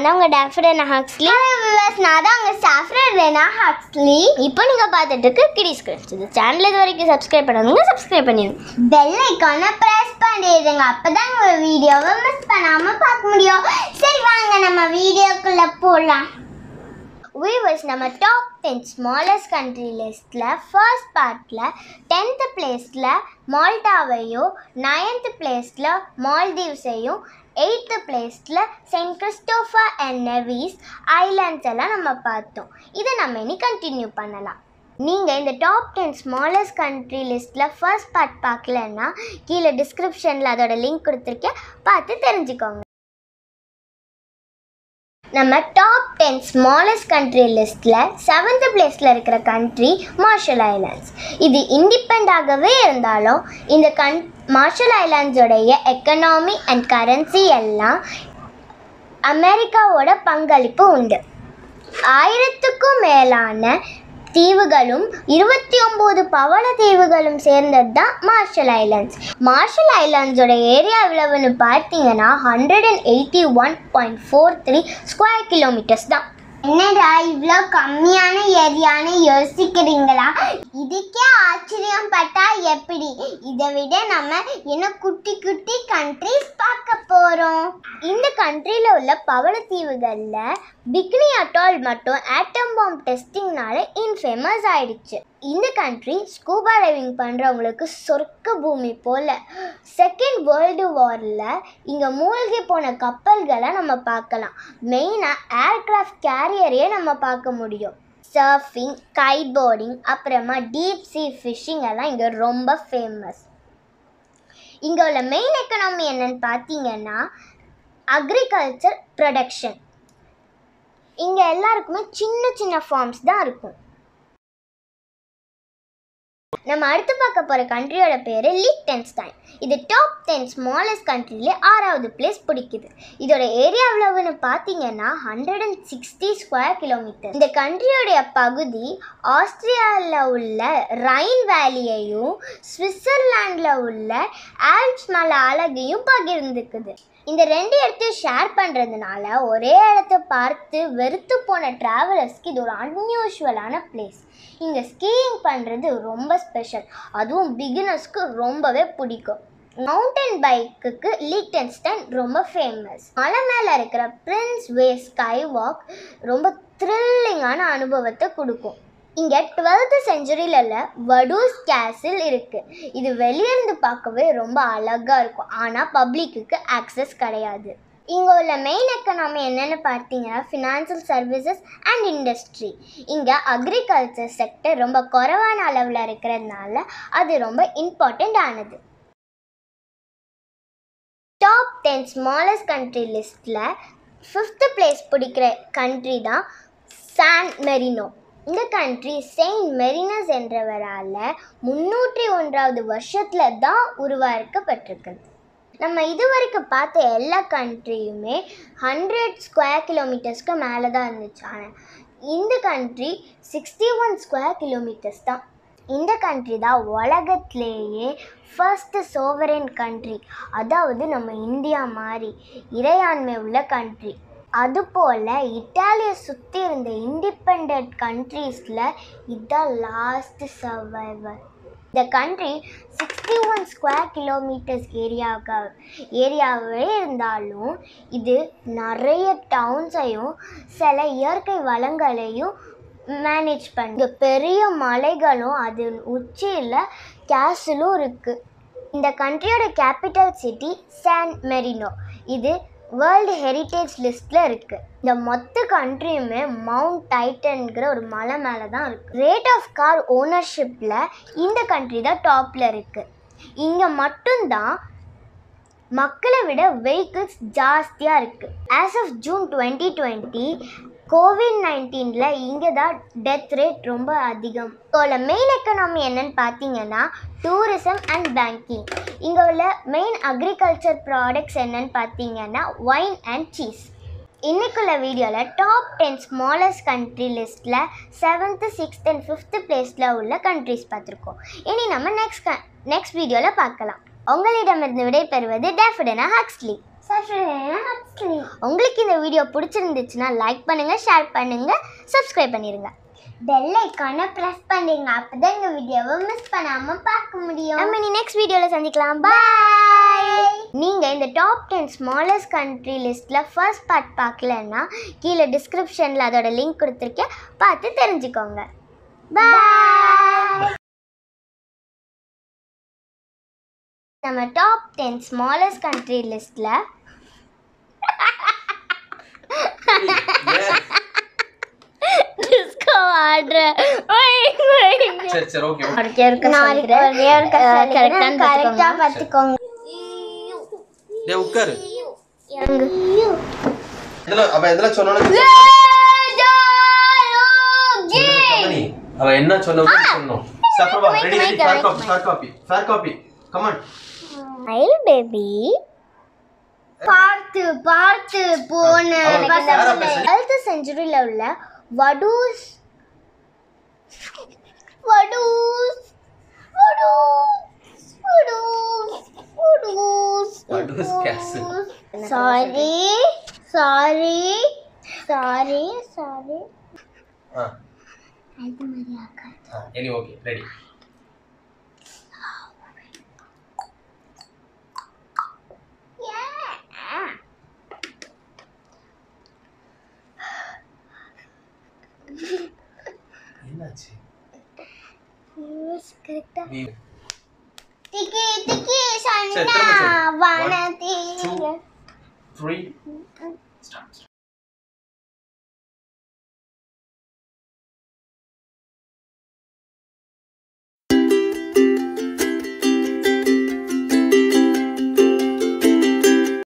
தான் உங்கள் டேஃபிடனா ஹக்ஸ்லி நான் தான் உங்கள் சாஃப்ரர் ரெனா ஹக்ஸ்லி இப்போ நீங்கள் பார்த்துட்டு இருக்க கிடிஸ் கிரிப்ஸ் இந்த சேனல் இது வரைக்கும் சப்ஸ்கிரைப் பண்ணாதவங்க சப்ஸ்கிரைப் பண்ணிடுங்க பெல் ஐக்கானை ப்ரெஸ் பண்ணிடுங்க அப்போ தான் உங்கள் வீடியோவை மிஸ் பண்ணாமல் பார்க்க முடியும் சரி வாங்க நம்ம வீடியோக்குள்ளே போகலாம் வீவர்ஸ் நம்ம டாப் டென் ஸ்மாலஸ்ட் கண்ட்ரி லிஸ்ட்டில் ஃபர்ஸ்ட் பார்ட்டில் டென்த்து பிளேஸில் மால்டாவையும் நைன்த்து பிளேஸில் மால்தீவ்ஸையும் எயித்து பிளேஸில் Saint Christopher and Nevis islands எல்லாம் நம்ம பார்த்தோம் இதை நம்ம இனி கண்டினியூ பண்ணலாம் நீங்கள் இந்த டாப் டென் ஸ்மாலஸ்ட் கண்ட்ரி லிஸ்ட்டில் ஃபர்ஸ்ட் பார்ட் பார்க்கலன்னா கீழே டிஸ்கிரிப்ஷனில் அதோட லிங்க் கொடுத்துருக்கேன் பார்த்து தெரிஞ்சுக்கோங்க நம்ம டாப் டென் ஸ்மாலஸ்ட் கண்ட்ரி லிஸ்ட்டில் செவன்த் பிளேஸில் இருக்கிற கண்ட்ரி மார்ஷல் ஐலாண்ட்ஸ் இது இண்டிபெண்டாகவே இருந்தாலும் இந்த கண் மார்ஷல் ஐலாண்ட்ஸோடைய எக்கனாமி அண்ட் கரன்சி எல்லாம் அமெரிக்காவோட பங்களிப்பு உண்டு ஆயிரத்துக்கும் மேலான தீவுகளும் இருபத்தி ஒம்பது பவள தீவுகளும் சேர்ந்தது தான் மார்ஷல் ஐலாண்ட்ஸ் மார்ஷல் ஐலாண்ட்ஸோட ஏரியா எவ்வளவுன்னு பார்த்தீங்கன்னா hundred and eighty one point four three square kilometres தான் என்னடா இவ்வளோ கம்மியான ஏரியான்னு யோசிக்கிறீங்களா இதுக்கே ஆச்சரியம் பட்டா எப்படி இதை விட நம்ம என்ன குட்டி குட்டி கண்ட்ரிஸ் பார்க்க போகிறோம் இந்த கண்ட்ரியில் உள்ள பவளத்தீவுகளில் பிக்னி அட்டால் மட்டும் ஆட்டம் பாம் டெஸ்டிங்னால இன்ஃபேமஸ் ஆயிடுச்சு இந்த கண்ட்ரி ஸ்கூபா டைவிங் பண்ணுறவங்களுக்கு சொர்க்க பூமி போல் செகண்ட் வேர்ல்டு வாரில் இங்கே மூழ்கி போன கப்பல்களை நம்ம பார்க்கலாம் மெயினாக ஏர்க்ராஃப்ட் கேரியரையே நம்ம பார்க்க முடியும் சர்ஃபிங் கைட் போர்டிங் அப்புறமா டீப் சீ ஃபிஷ்ஷிங் எல்லாம் இங்கே ரொம்ப ஃபேமஸ் இங்கே உள்ள மெயின் எக்கனாமி என்னன்னு பார்த்தீங்கன்னா அக்ரிகல்ச்சர் ப்ரொடக்ஷன் இங்கே எல்லாருக்குமே சின்ன சின்ன ஃபார்ம்ஸ் தான் இருக்கும் நம்ம அடுத்து பார்க்க போகிற கண்ட்ரியோட பேர் லிக்டென்ஸ்டைன் இது டாப் டென் ஸ்மாலஸ்ட் கண்ட்ரிலே ஆறாவது பிளேஸ் பிடிக்குது இதோட ஏரியா எவ்வளவுன்னு பார்த்தீங்கன்னா hundred and sixty square kilometre இந்த கண்ட்ரியோடைய பகுதி ஆஸ்திரியாவில் உள்ள ரைன் வேலியையும் சுவிட்சர்லாண்டில் உள்ள ஆல்ப்ஸ் மலை அழகையும் பகிர்ந்துக்குது இந்த ரெண்டு இடத்தையும் ஷேர் பண்ணுறதுனால ஒரே இடத்த பார்த்து வெறுத்து போன ட்ராவலர்ஸ்க்கு இது ஒரு அன்யூஷுவலான பிளேஸ் இங்கே ஸ்கீயிங் பண்ணுறது ரொம்ப ஸ்பெஷல் அதுவும் பிகினர்ஸ்க்கு ரொம்பவே பிடிக்கும் மவுண்டன் பைக்குக்கு லீக்டன்ஸ்டைன் ரொம்ப ஃபேமஸ் மலை மேலே இருக்கிற பிரின்ஸ் வே ஸ்கை வாக் ரொம்ப த்ரில்லிங்கான அனுபவத்தை கொடுக்கும் இங்கே டுவெல்த்து செஞ்சுரியில் உள்ள வடூஸ் கேசில் இருக்குது இது வெளியிருந்து பார்க்கவே ரொம்ப அழகாக இருக்கும் ஆனால் பப்ளிக்குக்கு ஆக்சஸ் கிடையாது இங்கே உள்ள மெயின் எக்கனாமி என்னென்னு பார்த்தீங்கன்னா ஃபினான்சியல் சர்வீசஸ் அண்ட் இண்டஸ்ட்ரி இங்கே அக்ரிகல்ச்சர் செக்டர் ரொம்ப குறைவான அளவில் இருக்கிறதுனால அது ரொம்ப இம்பார்ட்டண்ட் ஆனது டாப் டென் ஸ்மாலஸ்ட் கண்ட்ரி லிஸ்ட்டில் ஃபிஃப்த்து பிளேஸ் பிடிக்கிற கண்ட்ரி தான் சான் மெரினோ இந்த கண்ட்ரி செயின்ட் மெரினஸ் என்றவரால் முன்னூற்றி ஒன்றாவது வருஷத்தில் தான் உருவாக்கப்பட்டிருக்குது நம்ம இதுவரைக்கும் பார்த்த எல்லா கண்ட்ரியுமே ஹண்ட்ரட் ஸ்கொயர் கிலோமீட்டர்ஸ்க்கு மேலே தான் இருந்துச்சு ஆனால் இந்த country sixty one square kilometres தான் இந்த கண்ட்ரி தான் உலகத்திலேயே ஃபர்ஸ்ட் சோவரன் கண்ட்ரி அதாவது நம்ம இந்தியா மாதிரி இறையாண்மை உள்ள கண்ட்ரி அதுபோல் இட்டாலியை சுற்றி இருந்த இண்டிபெண்ட் கண்ட்ரீஸில் இதுதான் லாஸ்ட் சர்வைவர் இந்த country sixty one square kilometres ஏரியாவுக்கு ஏரியாவே இருந்தாலும் இது நிறைய டவுன்ஸையும் சில இயற்கை வளங்களையும் மேனேஜ் பண்ணி இங்க பெரிய மலைகளும் அது உச்சியில் கேசலும் இருக்குது இந்த கண்ட்ரியோட கேபிட்டல் சிட்டி சான் மெரினோ இது வேர்ல்டு ஹெரிட்டேஜ் லிஸ்ட்டில் இருக்குது இந்த மொத்த கண்ட்ரியுமே மவுண்ட் டைட்டன்கிற ஒரு மலை மேலே தான் இருக்குது ரேட் ஆஃப் கார் ஓனர்ஷிப்பில் இந்த கண்ட்ரி தான் டாப்பில் இருக்குது இங்கே மட்டும்தான் மக்களை விட வெஹிக்கிள்ஸ் ஜாஸ்தியாக இருக்குது as of June twenty twenty covid நைன்டீனில் இங்கே தான் டெத் ரேட் ரொம்ப அதிகம் இதோட மெயின் எக்கனாமி என்னன்னு பார்த்தீங்கன்னா டூரிசம் அண்ட் பேங்கிங் இங்கே உள்ள மெயின் அக்ரிகல்ச்சர் ப்ராடக்ட்ஸ் என்னன்னு பார்த்தீங்கன்னா ஒயின் அண்ட் சீஸ் இன்னைக்குள்ள வீடியோவில் டாப் டென் ஸ்மாலஸ்ட் கண்ட்ரி லிஸ்ட்டில் செவன்த்து சிக்ஸ்த் அண்ட் ஃபிஃப்த்து பிளேஸில் உள்ள கண்ட்ரிஸ் பார்த்துருக்கோம் இனி நம்ம நெக்ஸ்ட் நெக்ஸ்ட் வீடியோவில் பார்க்கலாம் உங்களிடமிருந்து விடைபெறுவது டேஃபிடனா ஹக்ஸ்லி உங்களுக்கு இந்த வீடியோ பிடிச்சிருந்துச்சுன்னா லைக் பண்ணுங்க ஷேர் பண்ணுங்க சப்ஸ்கிரைப் பண்ணிருங்க பெல் ஐக்கானை ப்ரெஸ் பண்ணுங்க அப்பதான் எங்க வீடியோவை மிஸ் பண்ணாம பார்க்க முடியும் நம்ம இனி நெக்ஸ்ட் வீடியோவில் சந்திக்கலாம் பாய் நீங்கள் இந்த டாப் டென் ஸ்மாலஸ்ட் கண்ட்ரி லிஸ்ட்டில் ஃபர்ஸ்ட் பார்ட் பார்க்கலன்னா கீழே டிஸ்கிரிப்ஷனில் அதோட லிங்க் கொடுத்துருக்கேன் பார்த்து தெரிஞ்சுக்கோங்க பாய் நம்ம டாப் டென் ஸ்மாலஸ்ட் கண்ட்ரி லிஸ்ட்டில் டிஸ்கோ ஆடுற சரி சரி ஓகே ஒருத்தே இருக்க நாளைக்கு சொல்லிக்கிறேன் ஒரே ஒரு கரெக்டாக கரெக்டா பார்த்துக்கோங்க டேய் உட்காரு இறங்கு இதுல அவ எதுல சொன்னாலும் கம்பெனி அவ என்ன சொன்னோ சொன்னோம் சஃபர்வா ready ready fair copy fair copy fair copy come on smile baby பார்த்து பார்த்து போன அவ யாரா பேசுறீங்க டுவெல்த் செஞ்சுரியில் உள்ள Vaduz Vaduz Vaduz Vaduz Vaduz Vaduz castle. Sorry sorry sorry sorry ஆ எனி ஓகே ரெடி என்னாச்சு கரெக்டா நீ திக்கி திக்கி சரி, சன்னா திரும்ப சொல்லு. வனத்தி two, three